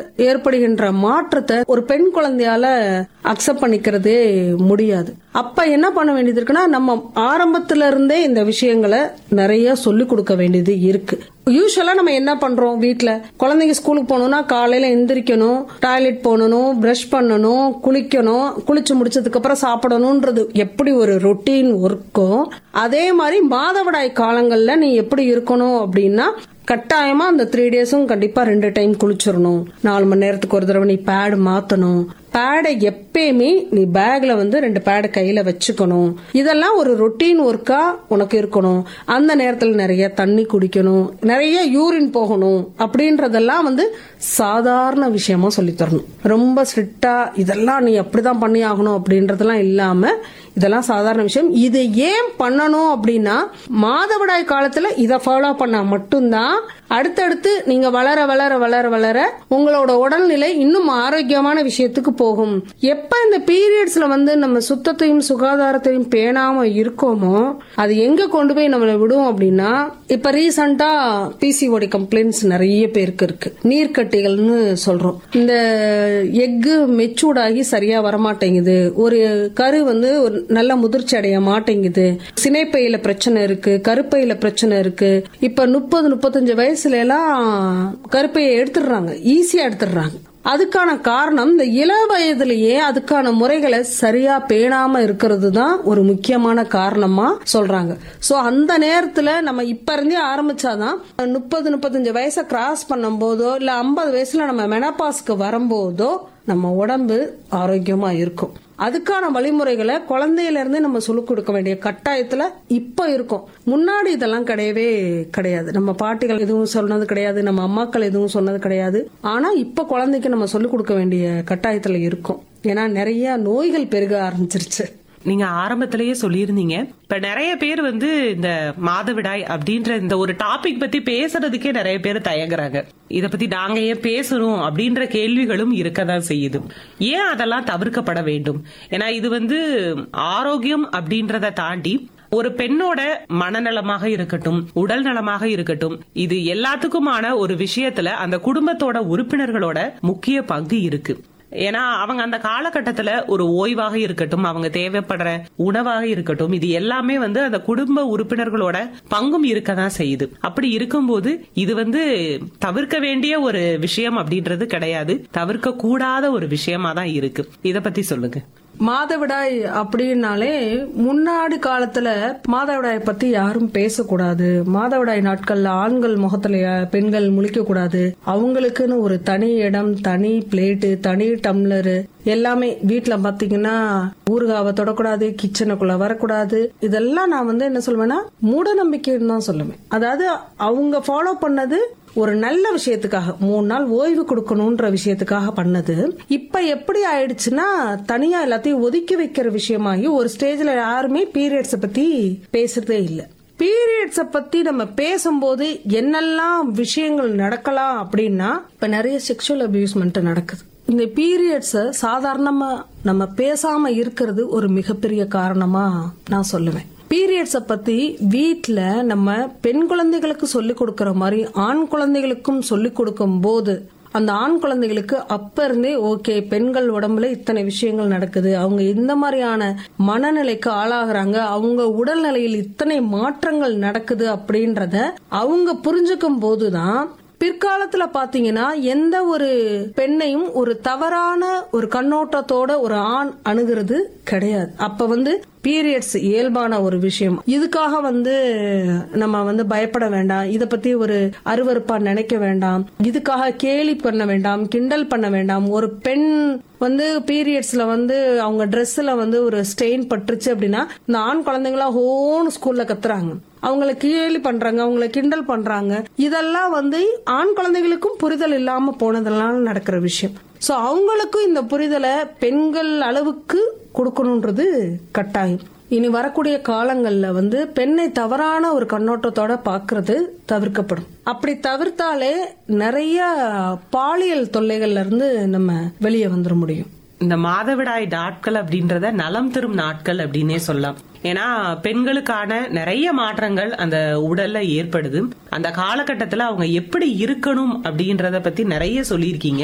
ஏற்படுகின்ற மாற்றத்தை ஒரு பெண் குழந்தையால அக்செப்ட் பண்ணிக்கிறதே முடியாது அப்ப என்ன பண்ண வேண்டியது இருக்குன்னா நம்ம ஆரம்பத்துல இருந்தே இந்த விஷயங்களை நிறைய சொல்லி கொடுக்க வேண்டியது இருக்கு யூஸ்வலா நம்ம என்ன பண்றோம் வீட்ல குழந்தைங்க ஸ்கூலுக்கு போகணும்னா காலையில எந்திரிக்கணும் டாய்லெட் போகணும் பிரஷ் பண்ணணும் குளிக்கணும் குளிச்சு முடிச்சதுக்கு அப்புறம் சாப்பிடணும்ன்றது எப்படி ஒரு ரொட்டீன் ஒர்க்கோ அதே மாதிரி மாதவிடாய் காலங்கள்ல நீ எப்படி இருக்கணும் அப்படின்னா கட்டாயமா அந்த த்ரீ டேஸும் கண்டிப்பா ரெண்டு டைம் குளிச்சிடணும் நாலு மணி நேரத்துக்கு ஒரு தடவை நீ பேடு மாத்தணும் பேடை எப்பயுமே நீ பேக்ல வந்து ரெண்டு பேடு கையில வச்சுக்கணும் இதெல்லாம் ஒரு ரொட்டீன் ஒர்க்கா உனக்கு இருக்கணும் அந்த நேரத்துல நிறைய தண்ணி குடிக்கணும் நிறைய யூரின் போகணும் அப்படின்றதெல்லாம் வந்து சாதாரண விஷயமா சொல்லி தரணும் ரொம்ப ஸ்ட்ரிக்டா இதெல்லாம் நீ அப்படிதான் பண்ணி ஆகணும் அப்படின்றதெல்லாம் இல்லாம இதெல்லாம் சாதாரண விஷயம் இது ஏன் பண்ணணும் அப்படின்னா மாதவிடாய் காலத்துல இதை ஃபாலோ பண்ணா மட்டும்தான் அடுத்தடுத்து நீங்க வளர வளர வளர வளர உங்களோட உடல்நிலை இன்னும் ஆரோக்கியமான விஷயத்துக்கு போகும் எப்ப இந்த பீரியட்ஸ்ல வந்து நம்ம சுத்தத்தையும் சுகாதாரத்தையும் பேணாம இருக்கோமோ அது எங்க கொண்டு போய் நம்மளை விடும் அப்படின்னா இப்ப ரீசெண்டா பிசிஓடி கம்ப்ளைண்ட்ஸ் நிறைய பேருக்கு இருக்கு நீர்க்கட்டிகள்னு சொல்றோம் இந்த எக்கு மெச்சூர்டாகி சரியா வரமாட்டேங்குது ஒரு கரு வந்து ஒரு நல்ல முதிர்ச்சி அடைய மாட்டேங்குது சினைப்பையில பிரச்சனை இருக்கு கருப்பையில பிரச்சனை இருக்கு இப்ப முப்பது முப்பத்தஞ்சு வயசுல எல்லாம் கருப்பையை எடுத்துடுறாங்க ஈஸியா எடுத்துடுறாங்க அதுக்கான காரணம் இந்த இள வயதிலேயே அதுக்கான முறைகளை சரியா பேணாம இருக்கிறது தான் ஒரு முக்கியமான காரணமா சொல்றாங்க சோ அந்த நேரத்துல நம்ம இப்ப இருந்தே ஆரம்பிச்சாதான் முப்பது முப்பத்தஞ்சு வயசை கிராஸ் பண்ணும் போதோ இல்ல ஐம்பது வயசுல நம்ம மெனப்பாஸ்க்கு வரும்போதோ நம்ம உடம்பு ஆரோக்கியமா இருக்கும் அதுக்கான வழிமுறைகளை குழந்தையில இருந்து நம்ம சொல்லிக் கொடுக்க வேண்டிய கட்டாயத்துல இப்ப இருக்கும் முன்னாடி இதெல்லாம் கிடையவே கிடையாது நம்ம பாட்டிகள் எதுவும் சொன்னது கிடையாது நம்ம அம்மாக்கள் எதுவும் சொன்னது கிடையாது ஆனா இப்ப குழந்தைக்கு நம்ம சொல்லிக் கொடுக்க வேண்டிய கட்டாயத்துல இருக்கும் ஏன்னா நிறைய நோய்கள் பெருக ஆரம்பிச்சிருச்சு நீங்க ஆரம்பத்திலேயே சொல்லியிருந்தீங்க இப்ப நிறைய பேர் வந்து இந்த மாதவிடாய் அப்படின்ற இந்த ஒரு டாபிக் பத்தி பேசுறதுக்கே நிறைய பேர் தயங்குறாங்க இத பத்தி நாங்க ஏன் பேசணும் அப்படின்ற கேள்விகளும் இருக்கதான் செய்யுது ஏன் அதெல்லாம் தவிர்க்கப்பட வேண்டும் ஏன்னா இது வந்து ஆரோக்கியம் அப்படின்றத தாண்டி ஒரு பெண்ணோட மனநலமாக இருக்கட்டும் உடல் நலமாக இருக்கட்டும் இது எல்லாத்துக்குமான ஒரு விஷயத்துல அந்த குடும்பத்தோட உறுப்பினர்களோட முக்கிய பங்கு இருக்கு ஏன்னா அவங்க அந்த காலகட்டத்துல ஒரு ஓய்வாக இருக்கட்டும் அவங்க தேவைப்படுற உணவாக இருக்கட்டும் இது எல்லாமே வந்து அந்த குடும்ப உறுப்பினர்களோட பங்கும் இருக்கதான் செய்யுது அப்படி இருக்கும்போது இது வந்து தவிர்க்க வேண்டிய ஒரு விஷயம் அப்படின்றது கிடையாது தவிர்க்க கூடாத ஒரு விஷயமா தான் இருக்கு இத பத்தி சொல்லுங்க மாதவிடாய் அப்படின்னாலே முன்னாடி காலத்துல மாதவிடாய் பத்தி யாரும் பேசக்கூடாது மாதவிடாய் நாட்கள்ல ஆண்கள் முகத்துல பெண்கள் முழிக்க கூடாது அவங்களுக்குன்னு ஒரு தனி இடம் தனி பிளேட்டு தனி டம்ளரு எல்லாமே வீட்டுல பாத்தீங்கன்னா ஊறுகாவை தொடக்கூடாது கிச்சனுக்குள்ள வரக்கூடாது இதெல்லாம் நான் வந்து என்ன சொல்வேன்னா மூட நம்பிக்கைன்னு தான் சொல்லுவேன் அதாவது அவங்க ஃபாலோ பண்ணது ஒரு நல்ல விஷயத்துக்காக மூணு நாள் ஓய்வு கொடுக்கணும்ன்ற விஷயத்துக்காக பண்ணது இப்ப எப்படி ஆயிடுச்சுன்னா தனியா எல்லாத்தையும் ஒதுக்கி வைக்கிற விஷயமாகி ஒரு ஸ்டேஜ்ல யாருமே பீரியட்ஸ பத்தி பேசுறதே இல்ல பீரியட்ஸ பத்தி நம்ம பேசும்போது என்னெல்லாம் விஷயங்கள் நடக்கலாம் அப்படின்னா இப்ப நிறைய செக்ஷுவல் அபியூஸ்மெண்ட் நடக்குது இந்த பீரியட்ஸ சாதாரணமா நம்ம பேசாம இருக்கிறது ஒரு மிகப்பெரிய காரணமா நான் சொல்லுவேன் பீரியட்ஸ பத்தி வீட்ல நம்ம பெண் குழந்தைகளுக்கு சொல்லிக் கொடுக்கற மாதிரி ஆண் குழந்தைகளுக்கும் சொல்லிக் கொடுக்கும் போது அந்த ஆண் குழந்தைகளுக்கு அப்ப இருந்தே ஓகே பெண்கள் உடம்புல இத்தனை விஷயங்கள் நடக்குது அவங்க இந்த மாதிரியான மனநிலைக்கு ஆளாகிறாங்க அவங்க உடல்நிலையில் இத்தனை மாற்றங்கள் நடக்குது அப்படின்றத அவங்க புரிஞ்சுக்கும் போதுதான் பிற்காலத்துல பாத்தீங்கன்னா எந்த ஒரு பெண்ணையும் ஒரு தவறான ஒரு கண்ணோட்டத்தோட ஒரு ஆண் அணுகிறது கிடையாது அப்ப வந்து பீரியட்ஸ் இயல்பான ஒரு விஷயம் இதுக்காக வந்து நம்ம வந்து பயப்பட வேண்டாம் இத பத்தி ஒரு அருவருப்பா நினைக்க வேண்டாம் இதுக்காக கேலி பண்ண வேண்டாம் கிண்டல் பண்ண வேண்டாம் ஒரு பெண் வந்து பீரியட்ஸ்ல வந்து அவங்க ட்ரெஸ்ல வந்து ஒரு ஸ்டெயின் பட்டுருச்சு அப்படின்னா இந்த ஆண் குழந்தைங்களா ஹோன்னு ஸ்கூல்ல கத்துறாங்க அவங்கள கேலி பண்றாங்க அவங்கள கிண்டல் பண்றாங்க இதெல்லாம் வந்து ஆண் குழந்தைகளுக்கும் புரிதல் இல்லாம போனதெல்லாம் நடக்கிற விஷயம் சோ அவங்களுக்கும் இந்த புரிதலை பெண்கள் அளவுக்கு கொடுக்கணுன்றது கட்டாயம் இனி வரக்கூடிய காலங்கள்ல வந்து பெண்ணை தவறான ஒரு கண்ணோட்டத்தோட பாக்குறது தவிர்க்கப்படும் அப்படி தவிர்த்தாலே நிறைய பாலியல் தொல்லைகள்ல இருந்து நம்ம வெளியே வந்துட முடியும் இந்த மாதவிடாய் நாட்கள் அப்படின்றத நலம் தரும் நாட்கள் அப்படின்னே சொல்லலாம் ஏன்னா பெண்களுக்கான நிறைய மாற்றங்கள் அந்த உடல்ல ஏற்படுது அந்த காலகட்டத்துல அவங்க எப்படி இருக்கணும் அப்படின்றத பத்தி நிறைய சொல்லியிருக்கீங்க